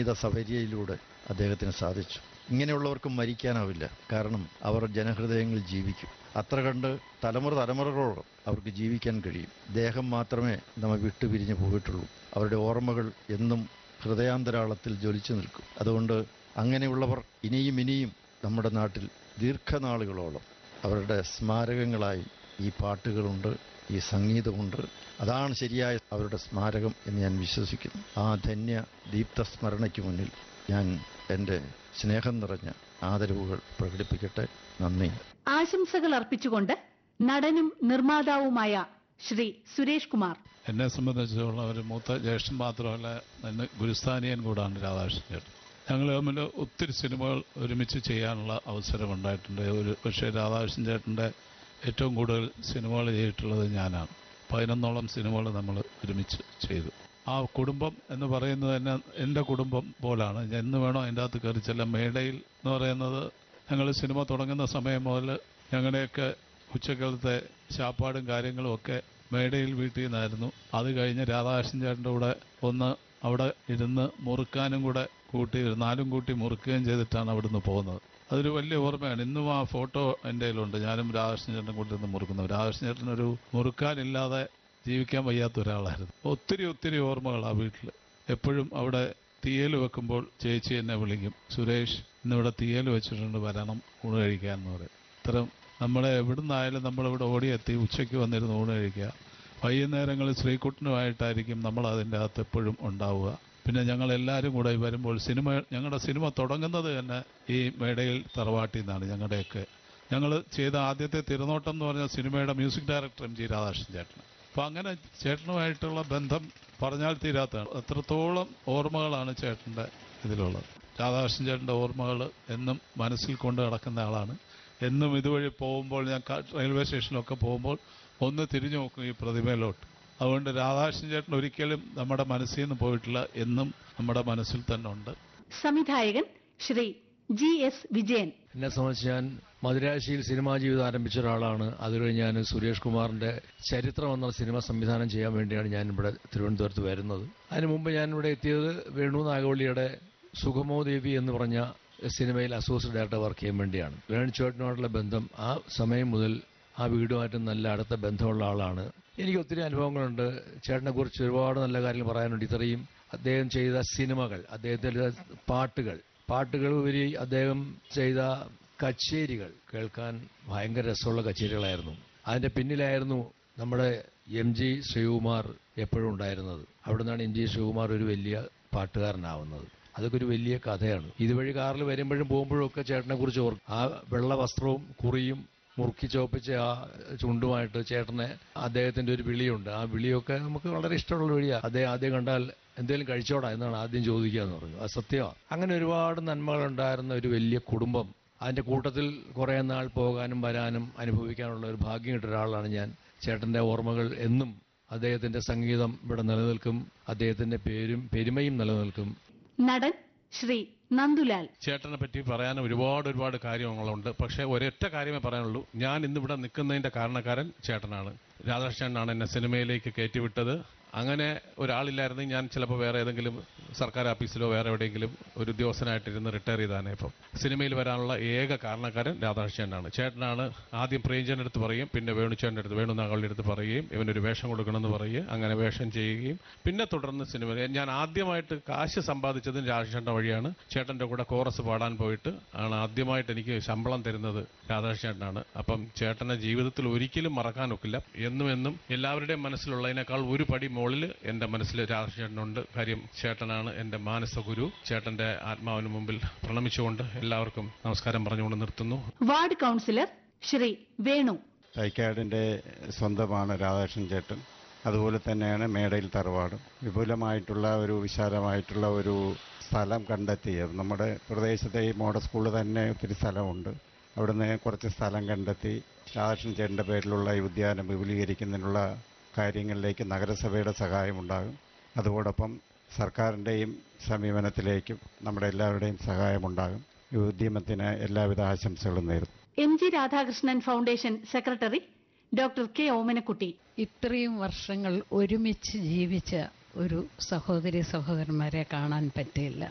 സംഗീത സൗകര്യയിലൂടെ അദ്ദേഹത്തിന് സാധിച്ചു ഇങ്ങനെയുള്ളവർക്ക് മരിക്കാനാവില്ല കാരണം അവർ ജനഹൃദയങ്ങളിൽ ജീവിക്കും അത്ര കണ്ട് തലമുറ തലമുറകളോളം അവർക്ക് ജീവിക്കാൻ കഴിയും ദേഹം മാത്രമേ നമ്മെ വിട്ടുപിരിഞ്ഞു പോയിട്ടുള്ളൂ അവരുടെ ഓർമ്മകൾ എന്നും ഹൃദയാന്തരാളത്തിൽ ജ്വലിച്ചു നിൽക്കും അതുകൊണ്ട് അങ്ങനെയുള്ളവർ ഇനിയും ഇനിയും നമ്മുടെ നാട്ടിൽ ദീർഘനാളുകളോളം അവരുടെ സ്മാരകങ്ങളായി ഈ പാട്ടുകളുണ്ട് ഈ സംഗീതമുണ്ട് അതാണ് ശരിയായ അവരുടെ സ്മാരകം എന്ന് ഞാൻ വിശ്വസിക്കുന്നു ആ ധന്യ ദീപ്ത സ്മരണയ്ക്ക് മുന്നിൽ ഞാൻ എൻ്റെ സ്നേഹം നിറഞ്ഞ ആദരവുകൾ പ്രകടിപ്പിക്കട്ടെ നന്ദി ആശംസകൾ അർപ്പിച്ചുകൊണ്ട് നടനും നിർമ്മാതാവുമായ ശ്രീ സുരേഷ് കുമാർ എന്നെ സംബന്ധിച്ചിടത്തോളം ഒരു മൂത്ത ജ്യേഷ്ഠൻ മാത്രമല്ല എന്നെ ഗുരുസ്ഥാനിയൻ കൂടാണ് രാധാകൃഷ്ണൻ ചേട്ടൻ ഞങ്ങൾ തമ്മിൽ ഒത്തിരി സിനിമകൾ ഒരുമിച്ച് ചെയ്യാനുള്ള അവസരമുണ്ടായിട്ടുണ്ട് ഒരു പക്ഷേ രാധാകൃഷ്ണൻ ചേട്ടൻ്റെ ഏറ്റവും കൂടുതൽ സിനിമകൾ ചെയ്തിട്ടുള്ളത് ഞാനാണ് പതിനൊന്നോളം സിനിമകൾ നമ്മൾ ഒരുമിച്ച് ചെയ്തു ആ കുടുംബം എന്ന് പറയുന്നത് തന്നെ എൻ്റെ കുടുംബം പോലാണ് എന്ന് വേണോ അതിൻ്റെ അകത്ത് കയറി ചെല്ലാം മേടയിൽ എന്ന് പറയുന്നത് ഞങ്ങൾ സിനിമ തുടങ്ങുന്ന സമയം മുതൽ ഞങ്ങളുടെയൊക്കെ ഉച്ചക്കാലത്തെ ശാപ്പാടും കാര്യങ്ങളും ഒക്കെ മേടയിൽ വീട്ടിൽ നിന്നായിരുന്നു അത് കഴിഞ്ഞ് രാധാകൃഷ്ണൻ ചേട്ടൻ്റെ കൂടെ ഒന്ന് അവിടെ ഇരുന്ന് മുറുക്കാനും കൂടെ കൂട്ടി നാലും കൂട്ടി മുറുക്കുകയും ചെയ്തിട്ടാണ് അവിടുന്ന് പോകുന്നത് അതൊരു വലിയ ഓർമ്മയാണ് ഇന്നും ആ ഫോട്ടോ എൻ്റെ കയ്യിലുണ്ട് ഞാനും രാധാകൃഷ്ണൻ ചേട്ടനും കൂടി ഇരുന്ന് മുറുക്കുന്നത് രാധാകൃഷ്ണൻ ചേട്ടനൊരു മുറുക്കാനില്ലാതെ ജീവിക്കാൻ വയ്യാത്ത ഒരാളായിരുന്നു ഒത്തിരി ഒത്തിരി ഓർമ്മകൾ ആ വീട്ടിൽ എപ്പോഴും അവിടെ തീയൽ വെക്കുമ്പോൾ ചേച്ചി എന്നെ വിളിക്കും സുരേഷ് ഇന്നിവിടെ തീയൽ വെച്ചിട്ടുണ്ട് വരണം ഊണ് കഴിക്കാൻ എന്ന് പറയും ഇത്തരം നമ്മളെ എവിടുന്നായാലും നമ്മളിവിടെ ഓടിയെത്തി ഉച്ചയ്ക്ക് വന്നിരുന്ന് ഊണ് കഴിക്കുക വൈകുന്നേരങ്ങളിൽ ശ്രീകുട്ടനുമായിട്ടായിരിക്കും നമ്മൾ അതിൻ്റെ അകത്ത് എപ്പോഴും ഉണ്ടാവുക പിന്നെ ഞങ്ങൾ എല്ലാവരും കൂടെ വരുമ്പോൾ സിനിമ ഞങ്ങളുടെ സിനിമ തുടങ്ങുന്നത് തന്നെ ഈ മേടയിൽ തറവാട്ടിൽ നിന്നാണ് ഞങ്ങളുടെയൊക്കെ ഞങ്ങൾ ചെയ്ത ആദ്യത്തെ തിരുനോട്ടം എന്ന് പറഞ്ഞ സിനിമയുടെ music director M G Radhakrishnan ചേട്ടൻ അപ്പം അങ്ങനെ ചേട്ടനുമായിട്ടുള്ള ബന്ധം പറഞ്ഞാൽ തീരാത്തതാണ് അത്രത്തോളം ഓർമ്മകളാണ് ചേട്ടൻ്റെ ഇതിലുള്ളത് രാധാകൃഷ്ണൻ ചേട്ടൻ്റെ ഓർമ്മകൾ എന്നും മനസ്സിൽ കൊണ്ട് നടക്കുന്ന ആളാണ് എന്നും ഇതുവഴി പോകുമ്പോൾ ഞാൻ ക- റെയിൽവേ സ്റ്റേഷനിലൊക്കെ പോകുമ്പോൾ ഒന്ന് തിരിഞ്ഞു നോക്കും ഈ പ്രതിമയിലോട്ട് അതുകൊണ്ട് രാധാകൃഷ്ണൻ ചേട്ടൻ ഒരിക്കലും നമ്മുടെ മനസ്സിൽ നിന്ന് പോയിട്ടില്ല എന്നും നമ്മുടെ മനസ്സിൽ തന്നെ ഉണ്ട് സംവിധായകൻ ശ്രീ ജി എസ് വിജയൻ എന്നെ സംബന്ധിച്ച് ഞാൻ മദുരാശിയിൽ സിനിമാ ജീവിതം ആരംഭിച്ച ഒരാളാണ് അതുകഴിഞ്ഞ് ഞാൻ സുരേഷ് കുമാറിന്റെ ചരിത്രം എന്ന സിനിമ സംവിധാനം ചെയ്യാൻ വേണ്ടിയാണ് ഞാൻ ഇവിടെ തിരുവനന്തപുരത്ത് വരുന്നത് അതിനു മുമ്പ് ഞാൻ ഇവിടെ എത്തിയത് വേണു നാഗവള്ളിയുടെ സുഗമോ ദേവി എന്ന് പറഞ്ഞ സിനിമയിൽ അസോസിയേറ്റ് ഡയറക്ടർ വർക്ക് ചെയ്യാൻ വേണ്ടിയാണ് വേണുചേട്ടനോടുള്ള ബന്ധം ആ സമയം മുതൽ ആ വീടുമായിട്ട് നല്ല അടുത്ത ബന്ധമുള്ള ആളാണ് എനിക്ക് ഒത്തിരി അനുഭവങ്ങളുണ്ട് ചേട്ടനെ കുറിച്ച് ഒരുപാട് നല്ല കാര്യങ്ങൾ പറയാനുണ്ട് ഇത്രയും അദ്ദേഹം ചെയ്ത സിനിമകൾ അദ്ദേഹത്തിന്റെ പാട്ടുകൾ പാട്ടുകൾ ഉപരി അദ്ദേഹം ചെയ്ത കച്ചേരികൾ കേൾക്കാൻ ഭയങ്കര രസമുള്ള കച്ചേരികളായിരുന്നു അതിന്റെ പിന്നിലായിരുന്നു നമ്മുടെ എം ജി ശ്രീകുമാർ എപ്പോഴും ഉണ്ടായിരുന്നത് അവിടെ നിന്നാണ് എം ജി ശ്രീകുമാർ ഒരു വലിയ പാട്ടുകാരനാവുന്നത് അതൊക്കെ ഒരു വലിയ കഥയാണ് ഇതുവഴി കാറിൽ വരുമ്പോഴും പോകുമ്പോഴും ഒക്കെ ചേട്ടനെ കുറിച്ച് ഓർക്കും ആ വെള്ള വസ്ത്രവും കുറിയും മുറുക്കി ചോപ്പിച്ച ആ ചുണ്ടുമായിട്ട് ചേട്ടനെ അദ്ദേഹത്തിന്റെ ഒരു വിളിയുണ്ട് ആ വിളിയൊക്കെ നമുക്ക് വളരെ ഇഷ്ടമുള്ള വിളിയാ അദ്ദേഹം ആദ്യം കണ്ടാൽ എന്തെങ്കിലും കഴിച്ചോടാ എന്നാണ് ആദ്യം ചോദിക്കുക എന്ന് പറഞ്ഞു അത് സത്യമാണ് അങ്ങനെ ഒരുപാട് നന്മകൾ ഉണ്ടായിരുന്ന ഒരു വലിയ കുടുംബം അതിന്റെ കൂട്ടത്തിൽ കുറെ നാൾ പോകാനും വരാനും അനുഭവിക്കാനുള്ള ഒരു ഭാഗ്യം കിട്ടിയ ഒരാളാണ് ഞാൻ ചേട്ടന്റെ ഓർമ്മകൾ എന്നും അദ്ദേഹത്തിന്റെ സംഗീതം ഇവിടെ നിലനിൽക്കും അദ്ദേഹത്തിന്റെ പേരും പെരുമയും നിലനിൽക്കും നടൻ ശ്രീ നന്ദുലാൽ ചേട്ടനെ പറ്റി പറയാൻ ഒരുപാട് ഒരുപാട് കാര്യങ്ങളുണ്ട് പക്ഷേ ഒരൊറ്റ കാര്യമേ പറയാനുള്ളൂ ഞാൻ ഇന്നിവിടെ നിൽക്കുന്നതിന്റെ കാരണക്കാരൻ ചേട്ടനാണ് രാധാകൃഷ്ണനാണ് എന്നെ സിനിമയിലേക്ക് കയറ്റിവിട്ടത് അങ്ങനെ ഒരാളില്ലായിരുന്നെങ്കിൽ ഞാൻ ചിലപ്പോൾ വേറെ ഏതെങ്കിലും സർക്കാർ ഓഫീസിലോ വേറെ എവിടെയെങ്കിലും ഒരു ഉദ്യോഗസ്ഥനായിട്ടിരുന്ന് റിട്ടയർ ചെയ്താനേ ഇപ്പം സിനിമയിൽ വരാനുള്ള ഏക കാരണക്കാരൻ രാധാകൃഷ്ണനാണ് ചേട്ടനാണ് ആദ്യം പ്രേംചേൻ്റെ അടുത്ത് പറയും പിന്നെ വേണുചേട്ടൻ്റെ അടുത്ത് വേണു നാഗളുടെ അടുത്ത് പറയുകയും ഇവനൊരു വേഷം കൊടുക്കണമെന്ന് പറയുകയും അങ്ങനെ വേഷം ചെയ്യുകയും പിന്നെ തുടർന്ന് സിനിമ ഞാൻ ആദ്യമായിട്ട് കാശ് സമ്പാദിച്ചതും രാധാകൃഷ്ണൻ്റെ വഴിയാണ് ചേട്ടൻ്റെ കൂടെ കോറസ് പാടാൻ പോയിട്ട് ആണ് ആദ്യമായിട്ട് എനിക്ക് ശമ്പളം തരുന്നത് രാധാകൃഷ്ണനാണ് അപ്പം ചേട്ടനെ ജീവിതത്തിൽ ഒരിക്കലും മറക്കാനൊക്കില്ല എന്നും എന്നും എല്ലാവരുടെയും മനസ്സിലുള്ളതിനേക്കാൾ ഒരു പടി മുകളിൽ എൻ്റെ മനസ്സിൽ രാധാകൃഷ്ണനുണ്ട് കാര്യം ചേട്ടനാണ് എൻ്റെ മാനസ ഗുരു ചേട്ടൻ്റെ ആത്മാവിന് മുമ്പിൽ പ്രണമിച്ചുകൊണ്ട് എല്ലാവർക്കും നമസ്കാരം പറഞ്ഞുകൊണ്ട് നിർത്തുന്നു വാർഡ് കൗൺസിലർ ശ്രീ വേണു തൈക്കാടിൻ്റെ സ്വന്തമാണ് രാധാകൃഷ്ണൻ ചേട്ടൻ അതുപോലെ തന്നെയാണ് മേടയിൽ തറവാടും വിപുലമായിട്ടുള്ള ഒരു വിശാലമായിട്ടുള്ള ഒരു സ്ഥലം കണ്ടെത്തി അത് നമ്മുടെ പ്രദേശത്തെ ഈ മോഡൽ സ്കൂളിൽ തന്നെ ഒത്തിരി സ്ഥലമുണ്ട് അവിടുന്ന് കുറച്ച് സ്ഥലം കണ്ടെത്തി രാധാകൃഷ്ണൻ ചേട്ടൻ്റെ പേരിലുള്ള ഈ ഉദ്യാനം വിപുലീകരിക്കുന്നതിനുള്ള കാര്യങ്ങളിലേക്ക് നഗരസഭയുടെ സഹായമുണ്ടാകും അതോടൊപ്പം സർക്കാരിൻ്റെയും സമീപനത്തിലേക്കും നമ്മുടെ എല്ലാവരുടെയും സഹായമുണ്ടാകും ഈ ഉദ്യമത്തിന് എല്ലാവിധ ആശംസകളും നേരുന്നു M G Radhakrishnan foundation secretary doctor K Omanakutty ഇത്രയും വർഷങ്ങൾ ഒരുമിച്ച് ജീവിച്ച ഒരു സഹോദരി സഹോദരന്മാരെ കാണാൻ പറ്റില്ല